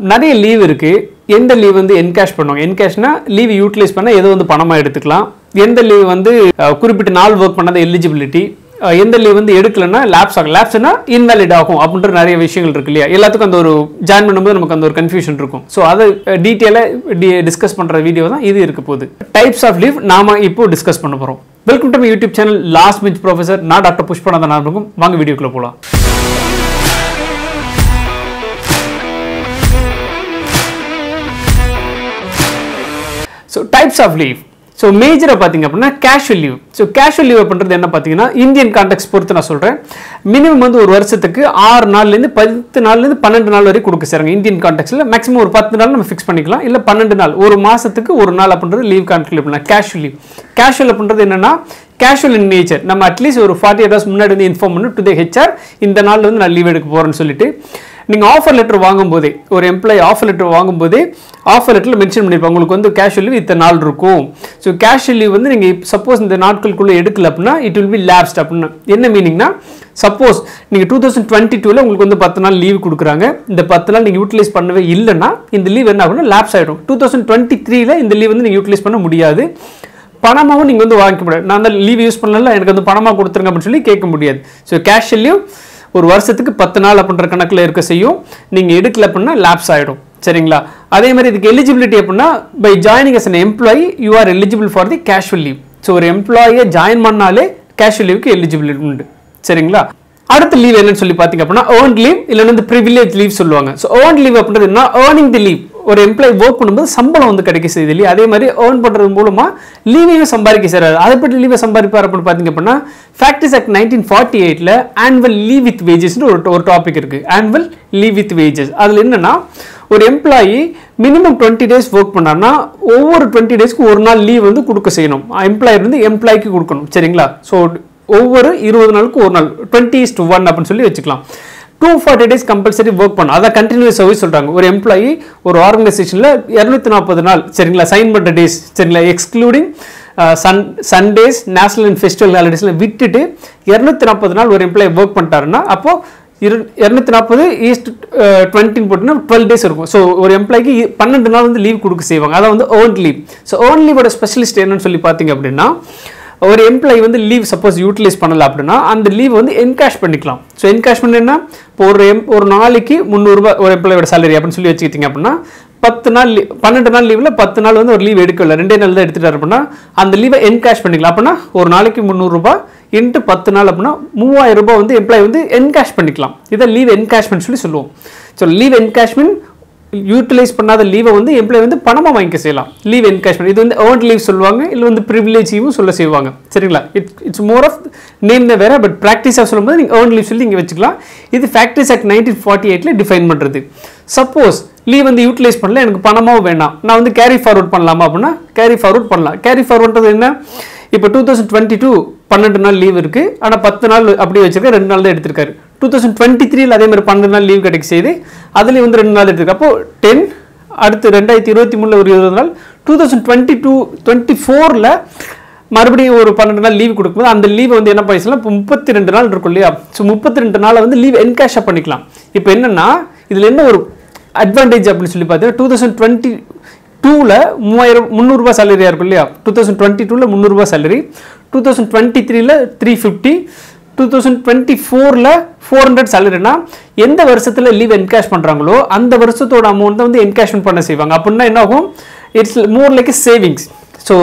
நிறைய லீவ் இருக்குது எந்த லீவ் வந்து என்கேஷ் பண்ணுவாங்க என்கேஷ்னா லீவ் யூட்டிலைஸ் பண்ணால் எது வந்து பணமாக எடுத்துக்கலாம் எந்த லீவ் வந்து அஹ், குறிப்பிட்ட நாள் ஒர்க் பண்ணாத எலிஜிபிலிட்டி எந்த லீவ் வந்து எடுக்கலன்னா லேப்ஸ் ஆகும் லேப்ஸ்னா இன்வாலிட் ஆகும் அப்படின்ற நிறைய விஷயங்கள் இருக்கு இல்லையா எல்லாத்துக்கும் அந்த ஒரு ஜாயின் பண்ணும்போது நமக்கு அந்த ஒரு கன்ஃபியூஷன் இருக்கும் ஸோ அதை டீட்டெயிலாக டிஸ்கஸ் பண்ணுற வீடியோ தான் இது இருக்க போகுது டைப்ஸ் ஆஃப் லீவ் நாம இப்போ டிஸ்கஸ் பண்ண போகிறோம் welcome to my YouTube channel last bench professor நான் டாக்டர் புஷ்பநாதன் இருக்கும் வாங்க வீடியோக்குள்ள போகலாம் so types of leave so மேஜராக பார்த்தீங்க அப்படின்னா casual leave so casual leave பண்ணுறது என்ன பார்த்தீங்கன்னா இந்தியன் கான்டெக்ட் பொறுத்து நான் சொல்கிறேன் மினிமம் வந்து ஒரு வருஷத்துக்கு ஆறு நாள்லேருந்து பத்து நாள்லேருந்து பன்னெண்டு நாள் வரைக்கும் கொடுக்க சாருங்க இந்தியன் கான்டெக்ட்ஸில் மேக்ஸிமம் ஒரு பத்து நாள் நம்ம ஃபிக்ஸ் பண்ணிக்கலாம் இல்லை பன்னெண்டு நாள் ஒரு மாதத்துக்கு ஒரு நாள் அப்படின்றது லீவ் கான்டெக்ட் பண்ணலாம் கேஷுவல் லீவ் கேஷுவல் அப்படின்றது என்னன்னா கேஷுவல் இன் நேச்சர் நம்ம அட்லீஸ்ட் ஒரு ஃபார்ட்டி எயிட் ஹவர்ஸ் முன்னாடி வந்து இன்ஃபார்ம் பண்ணி டு த ஹெச்ஆர் இந்த நாளில் வந்து நான் லீவ் எடுக்க போகிறேன்னு சொல்லிட்டு நீங்கள் ஆஃபர் லெட்டர் வாங்கும்போதே ஒரு எம்ப்ளாயி ஆஃபர் லெட்டர் வாங்கும்போதே ஆஃபர் லெட்டரில் மென்ஷன் பண்ணியிருப்பாங்க உங்களுக்கு வந்து கேஷுவல் லீவ் இத்தனை நாள் இருக்கும் ஸோ கேஷுவல் லீவ் வந்து நீங்கள் சப்போஸ் இந்த நாட்களுக்குள்ளே எடுக்கல அப்படின்னா இட் வில் பி லேப்ஸ்ட் அப்படின்னு என்ன மீனிங்னா சப்போஸ் நீங்கள் டூ தௌசண்ட் டுவெண்ட்டி டூவில் உங்களுக்கு வந்து பத்து நாள் லீவ் கொடுக்குறாங்க இந்த பத்து நாள் நீங்கள் யூட்டிலைஸ் பண்ணவே இல்லைன்னா இந்த லீவ் என்ன ஆகும்னா லேப்ஸ் ஆகிடும் டூ தௌசண்ட் டுவெண்ட்டி த்ரீல இந்த லீவ் வந்து நீங்கள் யூட்டிலைஸ் பண்ண முடியாது பணமாகவும் நீங்கள் வந்து வாங்கிக்க முடியாது நான் அந்த லீவ் யூஸ் பண்ணல எனக்கு வந்து பணமாக கொடுத்துருங்க அப்படின்னு சொல்லி கேட்க முடியாது ஸோ கேஷ் லீவ் ஒரு வருஷத்துக்கு பத்து நாள் அப்படின்ற கணக்கில் இருக்க செய்யும் நீங்கள் எடுக்கல அப்படின்னா லேப்ஸ் ஆகிடும் சரிங்களா அதே மாதிரி இதுக்கு எலிஜிபிலிட்டி அப்படின்னா by joining as an employee you are eligible for the casual leave so ஒரு எம்ப்ளாயியை ஜாயின் பண்ணாலே கேஷுவல் லீவுக்கு எலிஜிபிலிட்டி உண்டு சரிங்களா அடுத்த லீவ் என்னன்னு சொல்லி பார்த்தீங்க அப்படின்னா ஏர்ன் லீவ் இல்லைன்னா வந்து ப்ரிவிலேஜ் லீவ் சொல்லுவாங்க ஸோ ஏர்ன் லீவ் அப்படின்றது என்ன ஏர்னிங் தி லீவ் ஒரு எம்ப்ளாயி ஒர்க் பண்ணும்போது சம்பளம் வந்து கிடைக்க செய்யுது இல்லையா அதே மாதிரி ஏர்ன் பண்ணுறது மூலமா லீவையும் சம்பாதிக்க செய்கிறாரு அதை பற்றி லீவை சம்பாதிப்பார் அப்படின்னு பார்த்தீங்க அப்படின்னா ஃபேக்டரிஸ் ஆக்ட் நைன்டீன் ஃபார்ட்டி எயிட்டில் ஆனுவல் லீவ் வித் வேஜஸ்னு ஒரு ஒரு டாபிக் இருக்கு ஆனுவல் லீவ் வித் வேஜஸ் அதில் என்னன்னா ஒரு employee minimum twenty days work பண்ணார்னா ஒவ்வொரு டுவெண்ட்டி டேஸ்க்கு ஒரு நாள் லீவ் வந்து கொடுக்க செய்யணும் எம்ப்ளாயர் வந்து எம்ப்ளாய்க்கு கொடுக்கணும் சரிங்களா ஸோ ஒவ்வொரு இருபது நாளுக்கு ஒரு நாள் டுவெண்ட்டி இஸ் டு ஒன் அப்படின்னு சொல்லி வச்சுக்கலாம் two forty days compulsory work பண்ணும் அதான் கண்டினியூஸ் சர்வீஸ் சொல்கிறாங்க ஒரு எம்ப்ளாயி ஒரு ஆர்கனைசேஷனில் இரநூத்தி நாற்பது நாள் சரிங்களா சைன் பண்ணுற டேஸ் சரிங்களா excluding sun Sundays national and festival ஹாலிடேஸில் விட்டுட்டு இரநூத்தி நாற்பது நாள் ஒரு எம்ப்ளாயி ஒர்க் பண்ணிட்டாருன்னா அப்போது இரு இரநூத்தி நாற்பது ஈஸ்ட் டுவெண்ட்டின்னு போட்டுன்னா டுவெல் டேஸ் இருக்கும் ஸோ ஒரு எம்ப்ளாய்க்கு பன்னெண்டு நாள் வந்து லீவ் கொடுக்க செய்வாங்க அதான் வந்து ஓன் லீவ் ஸோ ஓன் லீவோட ஸ்பெஷலிஸ்ட் என்னன்னு சொல்லி பார்த்தீங்க அப்படின்னா ஒரு எம்ப்ளாயி வந்து லீவ் சப்போஸ் யூட்டிலைஸ் பண்ணல அப்படின்னா அந்த லீவ் வந்து என்கேஷ் பண்ணிக்கலாம் ஸோ என்கேஷ் பண்ணா இப்போ ஒரு எம் ஒரு நாளைக்கு முந்நூறுரூபா ஒரு எம்ப்ளாயோட சேலரி அப்படின்னு சொல்லி வச்சுக்கிட்டீங்க அப்படின்னா பத்து நாள் leave- பன்னெண்டு நாள் லீவில் பத்து நாள் வந்து ஒரு லீவ் எடுக்கல ரெண்டே நாள் தான் எடுத்துட்டாரு அப்படின்னா அந்த லீவை என்கேஷ் பண்ணிக்கலாம் அப்படின்னா ஒரு நாளைக்கு முந்நூறுரூபா இன்ட்டு பத்து நாள் அப்படின்னா மூவாயிரம் ரூபாய் வந்து எம்ப்ளாயி வந்து என்கேஷ் பண்ணிக்கலாம் இதை லீவ் என்கேஷ்மெண்ட் சொல்லி சொல்லுவோம் ஸோ லீவ் என்கேஷ்மெண்ட் யூட்டிலைஸ் பண்ணாத லீவை வந்து எம்ப்ளாய் வந்து பணமாக வாங்கிக்க செய்யலாம் லீவ் என்கேஷ்மெண்ட் இது வந்து ஏர்ன் லீவ் சொல்லுவாங்க இல்லை வந்து ப்ரிவிலேஜையும் சொல்ல செய்வாங்க சரிங்களா it's it's more of name தான் வேற பட் ப்ராக்டிஸாக சொல்லும்போது நீங்கள் ஏர்ன் லீவ் சொல்லி இங்கே வச்சுக்கலாம் இது ஃபேக்ட்ரிஸ் ஆக்ட் நைன்டீன் ஃபார்ட்டி எயிட்டில் டிஃபைன் பண்ணுறது சப்போஸ் லீவ் வந்து யூட்டிலைஸ் பண்ணல எனக்கு பணமாவும் வேண்டாம் நான் வந்து கேரி ஃபார்வர்ட் பண்ணலாமா அப்படின்னா கேரி ஃபார்வர்ட் பண்ணலாம் கேரி ஃபார்வர்ட்றது என்ன இப்போ டூ தௌசண்ட் டுவெண்ட்டி டூ பன்னெண்டு நாள் லீவ் இருக்குது ஆனால் பத்து நாள் அப்படியே வச்சிருக்க ரெண்டு நாள் தான் எடுத்திருக்காரு டூ தௌசண்ட் டுவெண்ட்டி த்ரீல அதே மாதிரி பன்னெண்டு நாள் லீவ் கிடைக்க செய்து அதுலேயும் வந்து ரெண்டு நாள் எடுத்திருக்கு அப்போ டென் அடுத்து ரெண்டாயிரத்தி இருபத்தி மூணில் ஒரு இருபது நாள் two thousand twenty two twenty ஃபோரில் மறுபடியும் ஒரு பன்னெண்டு நாள் லீவ் கொடுக்கும்போது அந்த லீவ் வந்து என்ன பண்ணிக்கலாம் இப்போ முப்பத்தி ரெண்டு நாள் இருக்கும் இல்லையா ஸோ முப்பத்தி ரெண்டு நாளை வந்து லீவ் என்கேஷாக பண்ணிக்கலாம் இப்போ என்னன்னா இதில் என்ன ஒரு அட்வான்டேஜ் அப்படின்னு சொல்லி பார்த்தீங்கன்னா டூ தௌசண்ட் டுவெண்ட்டி டூவில் மூவாயிரம் முந்நூறுரூபா சேலரியாக இருக்கும் இல்லையா டூ தௌசண்ட் டுவெண்ட்டி டூவில் முந்நூறுரூபா சேலரி டூ தௌசண்ட் டுவெண்ட்டி த்ரீல three fifty two thousand twenty ஃபோரில் ஃபோர் ஹண்ட்ரட் சேலரினா எந்த வருஷத்தில் லீவ் என்கேஷ் பண்ணுறாங்களோ அந்த வருஷத்தோட அமௌண்ட் வந்து என்கேஷ்மெண்ட் பண்ண செய்வாங்க அப்படின்னா என்ன ஆகும் it's more like savings so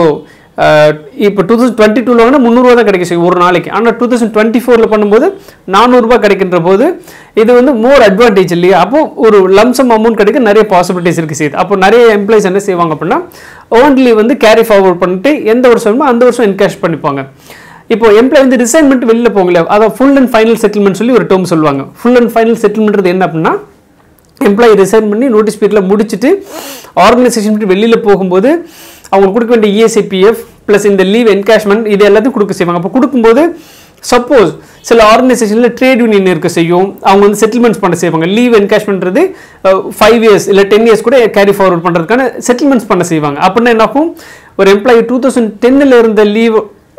இப்போ டூ தௌசண்ட் டுவெண்ட்டி டூவில் வந்து முந்நூறுவா தான் கிடைக்க செய்யும் ஒரு நாளைக்கு ஆனால் டூ தௌசண்ட் டுவெண்ட்டி ஃபோரில் பண்ணும்போது நானூறுரூபா கிடைக்கின்ற போது இது வந்து மோர் அட்வான்டேஜ் இல்லையா அப்போ ஒரு லம்சம் அமௌண்ட் கிடைக்க நிறைய பாசிபிலிட்டிஸ் இருக்குது செய்யுது அப்போ நிறைய எம்ப்ளாயிஸ் என்ன செய்வாங்க அப்படின்னா ஓன்லி வந்து கேரி ஃபார்வர்ட் பண்ணிட்டு எந்த வருஷமோ அந்த வருஷம் என்கேஷ் பண்ணிப்பாங்க இப்போ எம்ப்ளாய் வந்து ரிசைன் பண்ணிட்டு வெளில போகல அதான் ஃபுல் அண்ட் ஃபைனல் செட்டில்மெண்ட் சொல்லி ஒரு டேர்ம் சொல்லுவாங்க ஃபுல் அண்ட் ஃபைனல் செட்டில்மெண்ட் என்ன அப்படின்னா எம்ப்ளாயி ரிசைன் பண்ணி நோட்டீஸ் பீரியடில் முடிச்சுட்டு ஆர்கனைசேஷன் விட்டு வெளியில் போகும்போது அவங்களுக்கு கொடுக்க வேண்டிய இஎஸ்ஐபிஎஃப் ப்ளஸ் இந்த லீவ் என்கேஷ்மெண்ட் இது எல்லாத்தையும் கொடுக்க செய்வாங்க அப்போ கொடுக்கும்போது சப்போஸ் சில ஆர்கனைசேஷனில் ட்ரேட் யூனியன் இருக்க செய்யும் அவங்க வந்து செட்டில்மெண்ட்ஸ் பண்ண செய்வாங்க லீவ் என்கேஷ்மெண்ட்றது ஃபைவ் இயர்ஸ் இல்லை டென் இயர்ஸ் கூட கேரி ஃபார்வர்ட் பண்ணுறதுக்கான செட்டில்மெண்ட்ஸ் பண்ண செய்வாங்க அப்படின்னா என்ன ஆகும் ஒரு எம்ப்ளாயி டூ தௌசண்ட் டென்னில் இருந்த லீவ்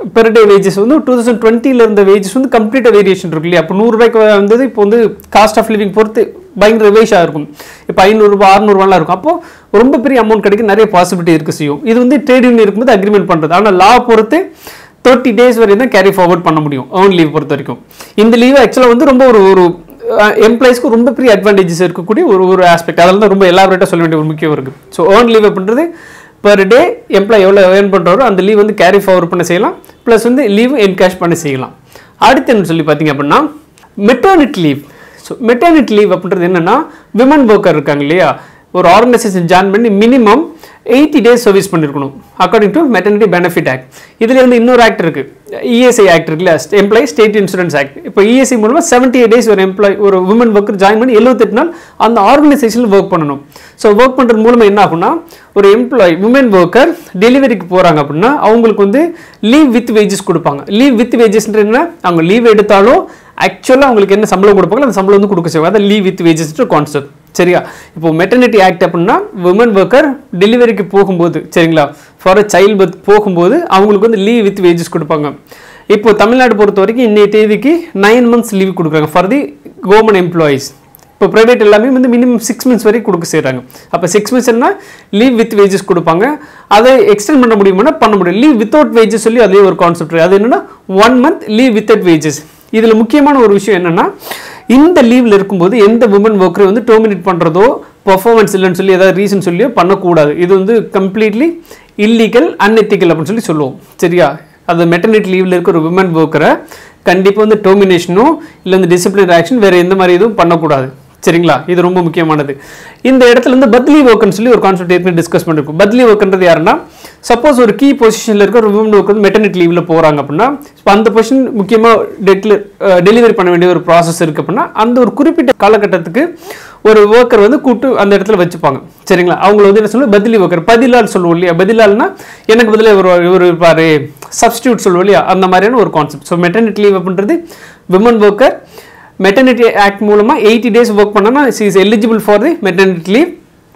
பெர் டே வேஜஸ் வந்து டூ தௌசண்ட் டுவெண்ட்டியில் இருந்த வேஜஸ் வந்து கம்ப்ளீட்டாக வேரியேஷன் இருக்கு இல்லையா அப்போ நூறுரூபாய்க்கு வந்தது இப்போ வந்து காஸ்ட் ஆஃப் லிவிங் பொறுத்து பயங்கர ரிவேஷாக இருக்கும் இப்போ ஐநூறுரூபா அறுநூறுவாலாம் இருக்கும் அப்போ ரொம்ப பெரிய அமௌண்ட் கிடைக்க நிறைய பாசிபிலிட்டி இருக்கு செய்யும் இது வந்து ட்ரேட் யூனியன் இருக்கும்போது அக்ரிமெண்ட் பண்ணுறது ஆனால் லா பொறுத்து தேர்ட்டி டேஸ் வரையும் தான் கேரி ஃபார்வர்ட் பண்ண முடியும் ஓன் லீவ் பொறுத்த வரைக்கும் இந்த லீவ் ஆக்சுவலாக வந்து ரொம்ப ஒரு ஒரு எம்ப்ளாயிஸ்க்கு ரொம்ப பெரிய அட்வான்டேஜஸ் இருக்கக்கூடிய ஒரு ஒரு ஆஸ்பெக்ட் அதில் தான் ரொம்ப எலாபரேட்டாக சொல்ல வேண்டிய ஒரு முக்கியம் இருக்குது ஸோ ஓன் லீவ் அப்படின்றது பர் டே எம்ப்ளாய் எவ்வளோ ஏர்ன் பண்ணுறாரோ அந்த லீவ் வந்து கேரி ஃபார்வர்ட் பண்ண செய்யலாம் ப்ளஸ் வந்து லீவ் என்கேஷ் பண்ண செய்யலாம் அடுத்து என்ன சொல்லி பார்த்தீங்க அப்படின்னா maternity leave so maternity leave அப்படின்றது என்னென்னா விமன் ஒர்க்கர் இருக்காங்க இல்லையா ஒரு ஆர்கனைசேஷன் ஜாயின் பண்ணி மினிமம் எயிட்டி டேஸ் சர்வீஸ் பண்ணியிருக்கணும் according to maternity benefit act இதில் வந்து இன்னொரு ஆக்ட் இருக்குது இஎஸ்ஐ ஆக்ட் இருக்குல்ல எம்ப்ளாயி ஸ்டேட் இன்சூரன்ஸ் ஆக்ட் இப்போ இஎஸ்ஐ மூலமாக செவன்ட்டி எயிட் டேஸ் ஒரு எம்ப்ளாய் ஒரு உமன் ஒர்க்கர் ஜாயின் பண்ணி எழுபத்தெட்டு நாள் அந்த ஆர்கனைசேஷனில் ஒர்க் பண்ணணும் ஸோ ஒர்க் பண்ணுறது மூலமாக என்ன ஆகும்னா ஒரு எம்ப்ளாய் உமன் ஒர்க்கர் டெலிவரிக்கு போகிறாங்க அப்படின்னா அவங்களுக்கு வந்து லீவ் வித் வேஜஸ் கொடுப்பாங்க லீவ் வித் வேஜஸ்ன்றது என்ன அவங்க லீவ் எடுத்தாலும் ஆக்சுவலாக அவங்களுக்கு என்ன சம்பளம் கொடுப்பாங்க அந்த சம்பளம் வந்து கொடுக்க செய்வாங்க அதை லீவ் வித் வேஜஸ்ன்ற கான்செப்ட் சரியா இப்போ மெட்டர்னிட்டி ஆக்ட் அப்படின்னா உமன் ஒர்க்கர் டெலிவரிக்கு போகும்போது சரிங்களா ஃபார் அ சைல்ட் பர்த் போகும்போது அவங்களுக்கு வந்து லீவ் வித் வேஜஸ் கொடுப்பாங்க இப்போ தமிழ்நாடு பொறுத்த வரைக்கும் இன்னைய தேதிக்கு நைன் மந்த்ஸ் லீவ் கொடுக்குறாங்க ஃபார் தி கவர்மெண்ட் எம்ப்ளாயீஸ் இப்போ ப்ரைவேட் எல்லாமே வந்து மினிமம் சிக்ஸ் மந்த்ஸ் வரைக்கும் கொடுக்க செய்கிறாங்க அப்போ சிக்ஸ் மந்த்ஸ்னா லீவ் வித் வேஜஸ் கொடுப்பாங்க அதை எக்ஸ்டெண்ட் பண்ண முடியுமானா பண்ண முடியும் லீவ் வித்தவுட் வேஜஸ் சொல்லி அதே ஒரு கான்செப்ட் அது என்னன்னா one month leave without wages இதில் முக்கியமான ஒரு விஷயம் என்னன்னா இந்த லீவில் இருக்கும்போது எந்த உமன் ஒர்க்கரை வந்து டெர்மினேட் பண்ணுறதோ பர்ஃபார்மன்ஸ் இல்லைன்னு சொல்லி ஏதாவது ரீசன் சொல்லியோ பண்ணக்கூடாது இது வந்து கம்ப்ளீட்லி இல்லீகல் அன்எத்திக்கல் அப்படின்னு சொல்லி சொல்லுவோம் சரியா அது மெட்டர்னிட்டி லீவில் இருக்கிற ஒரு உமன் ஒர்க்கரை கண்டிப்பாக வந்து டெர்மினேஷனோ இல்லை வந்து டிசிப்ளின் ஆக்ஷன் வேறு எந்த மாதிரி இதுவும் பண்ணக்கூடாது சரிங்களா இது ரொம்ப முக்கியமானது இந்த இடத்துல இருந்து பத்லி ஒர்க்குன்னு சொல்லி ஒரு கான்செப்ட் ஏற்கனவே டிஸ்கஸ் பண்ணிருக்கோம் பத்லி ஒர்க்குன்றது யாருன்னா சப்போஸ் ஒரு கீ பொசிஷனில் இருக்க ஒரு உமன் ஒர்க் வந்து மெட்டர்னிட்டி லீவில் போகிறாங்க அப்படின்னா இப்போ அந்த பொசிஷன் முக்கியமாக டெட்ல டெலிவரி பண்ண வேண்டிய ஒரு ப்ராசஸ் இருக்குது அப்படின்னா அந்த ஒரு குறிப்பிட்ட காலகட்டத்துக்கு ஒரு ஒர்க்கர் வந்து கூப்பிட்டு அந்த இடத்துல வச்சுப்பாங்க சரிங்களா அவங்கள வந்து என்ன சொல்லுவோம் பதிலி ஒர்க்கர் பதிலால் சொல்லுவோம் இல்லையா பதிலால்னா எனக்கு பதிலாக இவர் இவர் இருப்பார் சப்ஸ்டியூட் சொல்லுவோம் இல்லையா அந்த மாதிரியான ஒரு கான்செப்ட் ஸோ மெட்டர்னிட்டி லீவ் அப்படின்றது விமன் ஒர்க்கர் மெட்டர்னிட்டி ஆக்ட் மூலமாக எயிட்டி டேஸ் ஒர்க் பண்ணனா she is eligible for the maternity leave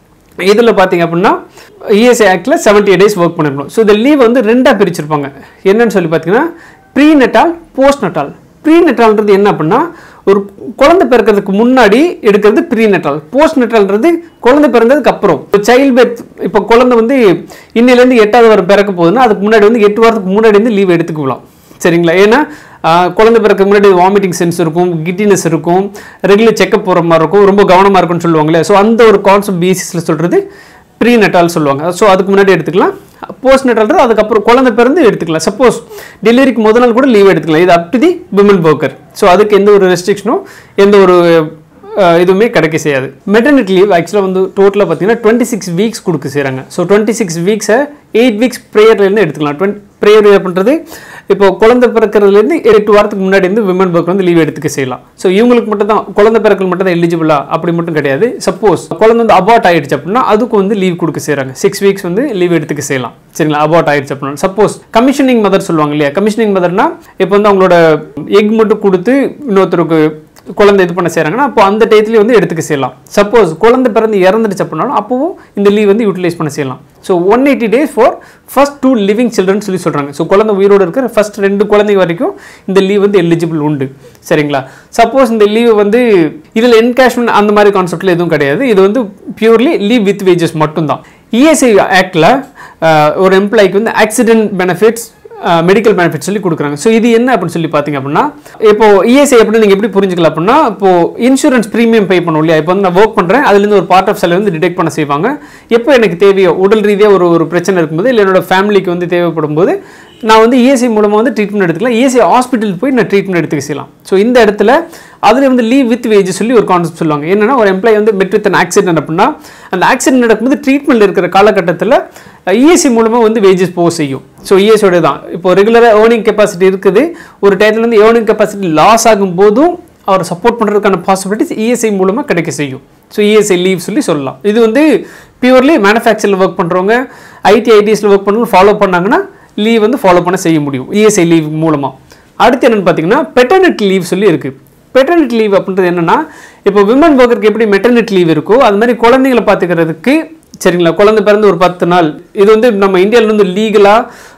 இதில் பார்த்தீங்க அப்படின்னா இஎஸ்ஐ ஆக்டில் செவன்ட்டி டேஸ் ஒர்க் பண்ணிருக்கணும் ஸோ இந்த லீவ் வந்து ரெண்டாக பிரிச்சிருப்பாங்க என்னன்னு சொல்லி பார்த்தீங்கன்னா ப்ரீ நெட்டால் போஸ்ட் நெட்டால் ப்ரீ நெட்டால்ன்றது என்ன அப்படின்னா ஒரு குழந்தை பிறக்கிறதுக்கு முன்னாடி எடுக்கிறது ப்ரீ நெட்டால் போஸ்ட் நெட்டால்ன்றது குழந்தை பிறந்ததுக்கு அப்புறம் சைல்ட் பெர்த் இப்போ குழந்தை வந்து இன்னிலேருந்து எட்டாவது வாரம் பிறக்க போகுதுன்னா அதுக்கு முன்னாடி வந்து எட்டு வாரத்துக்கு முன்னாடி வந்து லீவ் எடுத்துக்கலாம் சரிங்களா ஏன்னா ஆஹ், குழந்தை பிறக்க முன்னாடி வாமிட்டிங் சென்ஸ் இருக்கும் கிட்டினஸ் இருக்கும் ரெகுலர் செக்கப் போகிற மாதிரி இருக்கும் ரொம்ப கவனமாக இருக்கும்னு சொல்லுவாங்களே ஸோ அந்த ஒரு கான்செப்ட் பேசிஸில் சொல்கிறது ப்ரீ நெட்டால் சொல்லுவாங்க ஸோ அதுக்கு முன்னாடி எடுத்துக்கலாம் போஸ்ட் நெட்டால்ன்றது அதுக்கப்புறம் குழந்தை பிறந்து எடுத்துக்கலாம் சப்போஸ் டெலிவரிக்கு முதல் நாள் கூட லீவ் எடுத்துக்கலாம் இது up to the women worker so அதுக்கு எந்த ஒரு ரெஸ்ட்ரிக்ஷனும் எந்த ஒரு அஹ், இதுவுமே கிடைக்க செய்யாது மெட்டர்னிட்டி லீவ் ஆக்சுவலாக வந்து டோட்டலாக பார்த்தீங்கன்னா டுவெண்ட்டி சிக்ஸ் வீக்ஸ் கொடுக்க செய்கிறாங்க ஸோ டுவெண்ட்டி சிக்ஸ் வீக்ஸை எயிட் வீக்ஸ் ப்ரேயர்லேருந்து எடுத்துக்கலாம் டுவெண்ட் ப்ரேயர் பண்ணுறது இப்போ குழந்தை பிறக்கிறதுலேருந்து எட்டு வாரத்துக்கு முன்னாடி இருந்து விமன் ஒர்க் வந்து லீவ் எடுத்துக்க செய்யலாம் ஸோ இவங்களுக்கு மட்டும் தான் குழந்தை பிறக்கல் மட்டும் தான் எலிஜிபிளா அப்படி மட்டும் கிடையாது சப்போஸ் குழந்தை வந்து அபார்ட் ஆயிடுச்சு அப்படின்னா அதுக்கு வந்து லீவ் கொடுக்க செய்கிறாங்க சிக்ஸ் வீக்ஸ் வந்து லீவ் எடுத்துக்க செய்யலாம் சரிங்களா அபார்ட் ஆயிடுச்சு அப்படின்னா சப்போஸ் கமிஷனிங் மதர் சொல்லுவாங்க இல்லையா கமிஷனிங் மதர்னா இப்போ வந்து அவங்களோட எக் மட்டும் கொடுத்து இன்னொருத்தருக்கு குழந்தை இது பண்ண செய்கிறாங்கன்னா அப்போ அந்த டயத்துலேயே வந்து எடுத்துக்க செய்யலாம் சப்போஸ் குழந்தை பிறந்து இறந்துடுச்சு அப்படின்னாலும் அப்போவும் இந்த லீவ் வந்து யூட்டிலைஸ் பண்ண செய்யலாம் so one eighty days for first two living children சொல்லி சொல்கிறாங்க ஸோ குழந்தை உயிரோடு இருக்கிற ஃபர்ஸ்ட் ரெண்டு குழந்தைங்க வரைக்கும் இந்த லீவ் வந்து எலிஜிபிள் உண்டு சரிங்களா சப்போஸ் இந்த லீவ் வந்து இதில் என்கேஷ்மெண்ட் அந்த மாதிரி கான்செப்டில் எதுவும் கிடையாது இது வந்து பியூர்லி லீவ் வித் வேஜஸ் மட்டும்தான் இஎஸ்ஐ ஆக்டில் ஒரு எம்ப்ளாய்க்கு வந்து ஆக்சிடென்ட் பெனிஃபிட்ஸ் மெடிக்கல் பெனிஃபிட் சொல்லி கொடுக்குறாங்க ஸோ இது என்ன அப்படின்னு சொல்லி பார்த்தீங்க அப்படின்னா இப்போ இஎஸ்ஐ எப்படி நீங்கள் எப்படி புரிஞ்சுக்கலாம் அப்படின்னா இப்போ இன்சூரன்ஸ் ப்ரீமியம் பே பண்ணும் இல்லையா இப்போ வந்து நான் ஒர்க் பண்ணுறேன் அதுலேருந்து ஒரு பார்ட் ஆஃப் செலவு வந்து டிடெக்ட் பண்ண செய்வாங்க எப்போ எனக்கு தேவையோ உடல் ரீதியாக ஒரு ஒரு பிரச்சனை இருக்கும்போது இல்லை என்னோட ஃபேமிலிக்கு வந்து தேவைப்படும் போது நான் வந்து இஎஸ்ஐ மூலமாக வந்து ட்ரீட்மெண்ட் எடுத்துக்கலாம் இஎஸ்ஐ ஹாஸ்பிட்டல் போய் நான் ட்ரீட்மெண்ட் எடுத்துக்க செய்யலாம் ஸோ இந்த இடத்துல அதில் வந்து லீவ் வித் வேஜ் சொல்லி ஒரு கான்செப்ட் சொல்லுவாங்க என்னன்னா ஒரு எம்ப்ளாய் வந்து மெட் வித் ஆக்சிடென்ட் அப்படின்னா அந்த ஆக்சிடென்ட் நடக்கும்போது ட்ரீட்மெண்ட் இருக்கிற காலகட்டத்தில் இஎஸ்சி மூலமாக வந்து வேஜஸ் போக செய்யும் ஸோ இஎஸ்சியோட தான் இப்போ ரெகுலராக ஏர்னிங் கெப்பாசிட்டி இருக்குது ஒரு டயத்தில் வந்து ஏர்னிங் கெப்பாசிட்டி லாஸ் ஆகும் போதும் அவரை சப்போர்ட் பண்ணுறதுக்கான பாசிபிலிட்டிஸ் இஎஸ்ஐ மூலமாக கிடைக்க செய்யும் ஸோ இஎஸ்ஐ லீவ் சொல்லி சொல்லலாம் இது வந்து பியூர்லி மேனுஃபேக்சரில் ஒர்க் பண்ணுறவங்க ஐடி ஐடிஎஸில் ஒர்க் பண்ணுறவங்க ஃபாலோ பண்ணாங்கன்னா லீவ் வந்து ஃபாலோ பண்ண செய்ய முடியும் இஎஸ்ஐ லீவ் மூலமாக அடுத்து என்னன்னு பார்த்தீங்கன்னா பெட்டர்னிட்டி லீவ் சொல்லி இருக்குது பெட்டர்னிட்டி லீவ் அப்படின்றது என்னன்னா இப்போ விமன் ஒர்க்கருக்கு எப்படி மெட்டர்னிட்டி லீவ் இருக்கோ அது மாதிரி குழந்தைங்களை பார்த்துக்கிறதுக்கு சரிங்களா குழந்தை பிறந்து ஒரு பத்து நாள் இது வந்து நம்ம இந்தியாவில் வந்து லீகலாக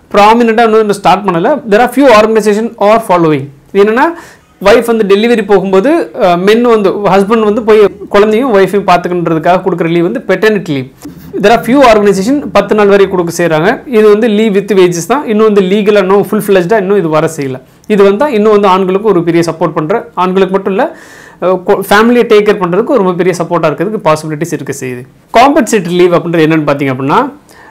ப்ராமினெண்ட்டாக இன்னும் ஸ்டார்ட் பண்ணல there are few organisation are following என்னன்னா ஒய்ஃப் வந்து டெலிவரி போகும்போது மென் வந்து ஹஸ்பண்ட் வந்து போய் குழந்தையும் ஒய்ஃபையும் பார்த்துக்கின்றதுக்காக கொடுக்குற லீவ் வந்து paternity leave there are few organisation பத்து நாள் வரை கொடுக்க செய்கிறாங்க இது வந்து லீவ் வித் வேஜஸ் தான் இன்னும் வந்து லீகலாக இன்னும் ஃபுல் ஃப்ளெஜ்டாக இன்னும் இது வர செய்யல இது வந்தால் இன்னும் வந்து ஆண்களுக்கு ஒரு பெரிய சப்போர்ட் பண்ணுற ஆண்களுக்கு மட்டும் இல்லை ஃபேமிலியை டேக் கேர் பண்ணுறதுக்கு ரொம்ப பெரிய சப்போர்ட்டாக இருக்கிறதுக்கு பாசிபிலிட்டிஸ் இருக்க செய்யுது காம்பன்சேட்டரி லீவ் அப்படின்றது என்னென்னு பார்த்தீங்க அப்படின்னா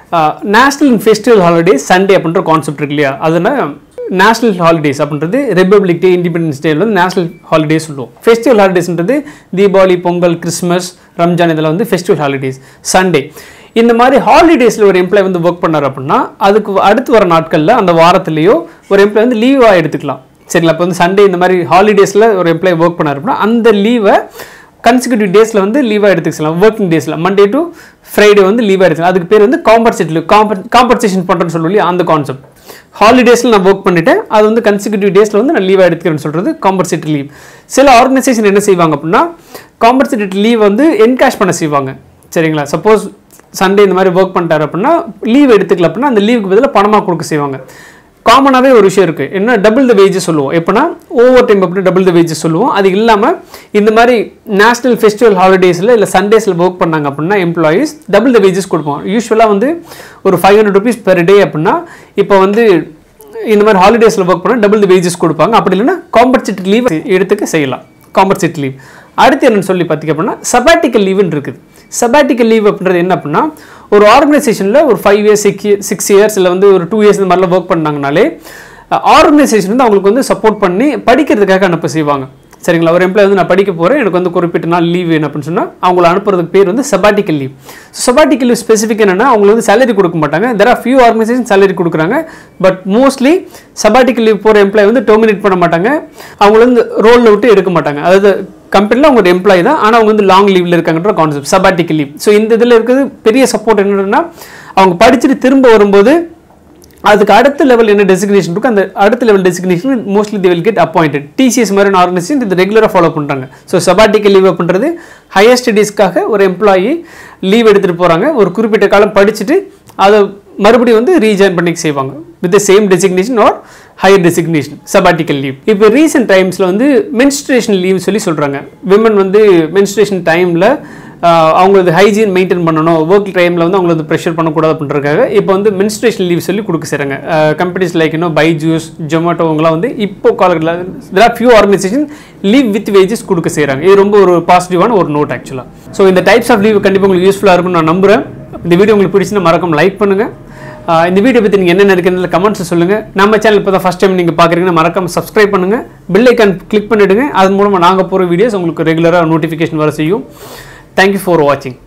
national and festival holidays Sunday அப்படின்ற கான்செப்ட் இருக்கு இல்லையா அதனால் நேஷனல் ஹாலிடேஸ் அப்படின்றது ரிப்பப்ளிக் டே இண்டிபெண்டன்ஸ் டே வந்து நேஷனல் ஹாலிடேஸ் சொல்லுவோம் ஃபெஸ்டிவல் ஹாலிடேஸ்ன்றது தீபாவளி பொங்கல் கிறிஸ்மஸ் ரம்ஜான் இதெல்லாம் வந்து ஃபெஸ்டிவல் ஹாலிடேஸ் சண்டே இந்த மாதிரி ஹாலிடேஸில் ஒரு எம்ப்ளாய் வந்து ஒர்க் பண்ணார் அப்படின்னா அதுக்கு அடுத்து வர நாட்களில் அந்த வாரத்துலேயோ ஒரு எம்ப்ளாய் வந்து லீவாக எடுத்துக்கலாம் சரிங்களா இப்போ வந்து சண்டே இந்த மாதிரி ஹாலிடேஸில் ஒரு எம்ப்ளாய் ஒர்க் பண்ணார் அப்படின்னா அந்த லீவை கன்சிக்யூட்டிவ் டேஸில் வந்து லீவாக எடுத்துக்கலாம் ஒர்க்கிங் டேஸில் மண்டே டு ஃப்ரைடே வந்து லீவாக எடுத்துக்கலாம் அதுக்கு பேர் வந்து காம்பன்சேட் லீவ் காம்பன்சேஷன் பண்ணுறேன்னு சொல்லி அந்த கான்செப்ட் ஹாலிடேஸில் நான் ஒர்க் பண்ணிட்டேன் அது வந்து கன்சிக்யூட்டிவ் டேஸில் வந்து நான் லீவாக எடுத்துக்கிறேன்னு சொல்கிறது காம்பன்சேட்டரி லீவ் சில ஆர்கனைசேஷன் என்ன செய்வாங்க அப்படின்னா காம்பன்சேட்டரி லீவ் வந்து என்கேஷ் பண்ண செய்வாங்க சரிங்களா சப்போஸ் சண்டே இந்த மாதிரி ஒர்க் பண்ணிட்டார் அப்படின்னா லீவ் எடுத்துக்கல அப்படின்னா அந்த லீவுக்கு பதிலாக பணமாக கொடுக்க செய்வாங்க காமனாகவே ஒரு விஷயம் இருக்குது என்ன டபுள் த வேஜஸ் சொல்லுவோம் எப்படின்னா ஓவர் டைம் அப்படி டபுள் த வேஜஸ் சொல்லுவோம் அது இல்லாமல் இந்த மாதிரி நேஷனல் ஃபெஸ்டிவல் ஹாலிடேஸில் இல்லை சண்டேஸில் ஒர்க் பண்ணாங்க அப்படின்னா எம்ப்ளாயீஸ் டபுள் த வேஜஸ் கொடுப்போம் யூஸ்வலாக வந்து ஒரு five hundred rupees per day அப்படின்னா இப்போ வந்து இந்த மாதிரி ஹாலிடேஸில் ஒர்க் பண்ணால் டபுள் த வேஜஸ் கொடுப்பாங்க அப்படி இல்லைன்னா காம்பன்சேட்டரி லீவ் எடுத்துக்க செய்யலாம் காம்பன்சேட்டரி லீவ் அடுத்து என்னன்னு சொல்லி பார்த்தீங்க அப்படின்னா சபாட்டிக்கல் லீவுன்னு இருக்குது சபாட்டிக்கல் லீவ் அப்படின்றது என்ன அப்படின்னா ஒரு ஆர்கனைசேஷனில் ஒரு five years six six years இல்லை வந்து ஒரு டூ இயர்ஸ் இந்த மாதிரிலாம் ஒர்க் பண்ணாங்கனாலே ஆர்கனைசேஷன் வந்து அவங்களுக்கு வந்து சப்போர்ட் பண்ணி படிக்கிறதுக்காக அனுப்ப செய்வாங்க சரிங்களா ஒரு எம்ப்ளாய் வந்து நான் படிக்க போகிறேன் எனக்கு வந்து குறிப்பிட்ட நாள் லீவ் வேணும் அப்படின்னு சொன்னால் அவங்கள அனுப்புறதுக்கு பேர் வந்து sabbatical leave sabbatical leave specific என்னன்னா அவங்களுக்கு வந்து சேலரி கொடுக்க மாட்டாங்க there are few organisation salary கொடுக்குறாங்க பட் மோஸ்ட்லி சபாட்டிக்கல் லீவ் போகிற எம்ப்ளாய் வந்து டெர்மினேட் பண்ண மாட்டாங்க அவங்கள வந்து ரோலில் விட்டு எடுக்க மாட்டாங்க அதாவது கம்பெனியில் அவங்க ஒரு எம்ப்ளாய் தான் ஆனால் அவங்க வந்து லாங் லீவில் இருக்காங்கன்ற கான்செப்ட் சபாட்டிக்கல் லீவ் ஸோ இந்த இதில் இருக்கிறது பெரிய சப்போர்ட் என்னன்னா அவங்க படிச்சுட்டு திரும்ப வரும்போது அதுக்கு அடுத்த லெவல் என்ன டெசிக்னேஷன் இருக்கோ அந்த அடுத்த level designation mostly they will get appointed TCS மாதிரியான ஆர்கனைசேஷன் இது ரெகுலராக ஃபாலோ பண்ணுறாங்க ஸோ சபாட்டிக்கல் லீவ் பண்ணுறது ஹையர் ஸ்டடீஸ்க்காக ஒரு எம்ப்ளாயி லீவ் எடுத்துகிட்டு போகிறாங்க ஒரு குறிப்பிட்ட காலம் படிச்சுட்டு அதை மறுபடியும் வந்து ரீஜாயின் பண்ணிக்க செய்வாங்க with the same designation or higher designation sabbatical leave இப்போ ரீசெண்ட் டைம்ஸில் வந்து மென்ஸ்ட்ரேஷன் லீவ் சொல்லி சொல்கிறாங்க விமன் வந்து மென்ஸ்ட்ரேஷன் டைமில் அவங்களது ஹைஜீன் மெயின்டைன் பண்ணணும் ஒர்க் டைமில் வந்து அவங்கள வந்து ப்ரெஷர் பண்ணக்கூடாது அப்படின்றதுக்காக இப்போ வந்து மென்ஸ்ட்ரேஷன் லீவ் சொல்லி கொடுக்க செய்கிறாங்க கம்பெனிஸ் லைக் இன்னும் பைஜூஸ் ஜொமேட்டோ அவங்களாம் வந்து இப்போ காலகட்டத்தில் there are few organisation leave with wages கொடுக்க செய்கிறாங்க இது ரொம்ப ஒரு பாசிட்டிவான ஒரு நோட் ஆக்சுவலாக ஸோ இந்த டைப்ஸ் ஆஃப் லீவ் கண்டிப்பாக உங்களுக்கு யூஸ்ஃபுல்லாக இருக்கும்னு நான் நம்புகிறேன் இந்த வீடியோ உங்களுக்கு பிடிச்சுன்னா மறக்காம லைக் பண்ணுங்கள் ஆஹ் இந்த வீடியோ பற்றி நீங்கள் என்ன நினைக்கிறதுல கமெண்ட்ஸ் சொல்லுங்கள் நம்ம சேனல் இப்போ தான் ஃபஸ்ட் டைம் நீங்கள் பார்க்குறீங்கன்னா மறக்காம சப்ஸ்கிரைப் பண்ணுங்கள் பெல் ஐக்கான் கிளிக் பண்ணிவிடுங்க அது மூலமாக நாங்கள் போகிற வீடியோஸ் உங்களுக்கு ரெகுலராக நோட்டிஃபிகேஷன் வர செய்யும் தேங்க்யூ ஃபார் வாட்சிங்